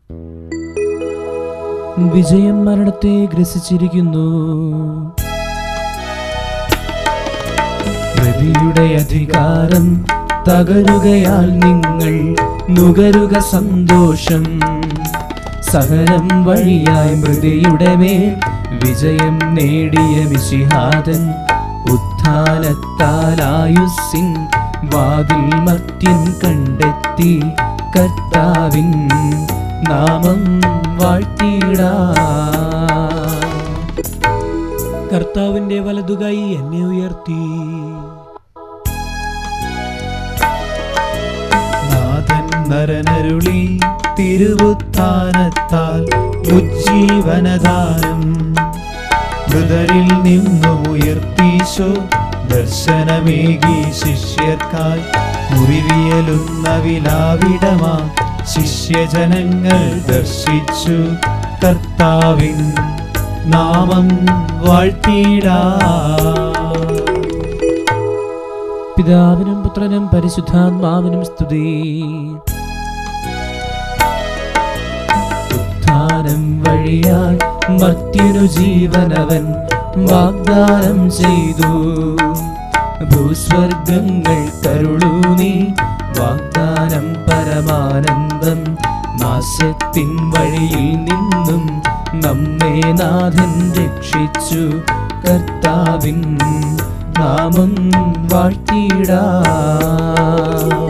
വിജയം മരണത്തെ ഗ്രസിച്ചിരിക്കുന്നു പ്രതിയുടെ അധികാരം തകരുകയാൽ നിങ്ങൾ നുകരുക സന്തോഷം സഹനം വഴിയായി മൃതിയുടെ മേൽ വിജയം നേടിയ വിശിഹാദൻ ഉത്ഥാനത്താലായുസിൻ വാതിൽ മത്യൻ കണ്ടെത്തി കർത്താവിൻ നാമം വാഴ്ത്തിയിടാ കർത്താവിന്റെ വലതുകൈ എന്നെ ഉയർത്തി നാഥൻ നരനരുളി തിരുവുത്ഥാനത്താൽ ഉജ്ജീവനദാനം മൃതരിൽ നിന്നും ഉയർത്തീശോ ദർശനമേകി ശിഷ്യർക്കായി മുറിവിയലുന്ന വിലാവിടമാ ശിഷ്യജനങ്ങൾ ദർശിച്ചു കർത്താവിൻ നാമം വാഴ്ത്തിയിടാ പിതാവിനും പുത്രനും പരിശുദ്ധാത്മാവിനും സ്തുതി ഉത്ഥാനം വഴിയായി മർത്യനു ജീവനവൻ വാഗ്ദാനം ചെയ്തു ഭൂസ്വർഗങ്ങൾ കരുളൂ നീ വാഗ്ദാനം പരമാനന്ദം നാശത്തിൻ വഴിയിൽ നിന്നും നമ്മെ നാഥൻ രക്ഷിച്ചു കർത്താവിൻ നാമം വാഴ്ത്തിയിടാ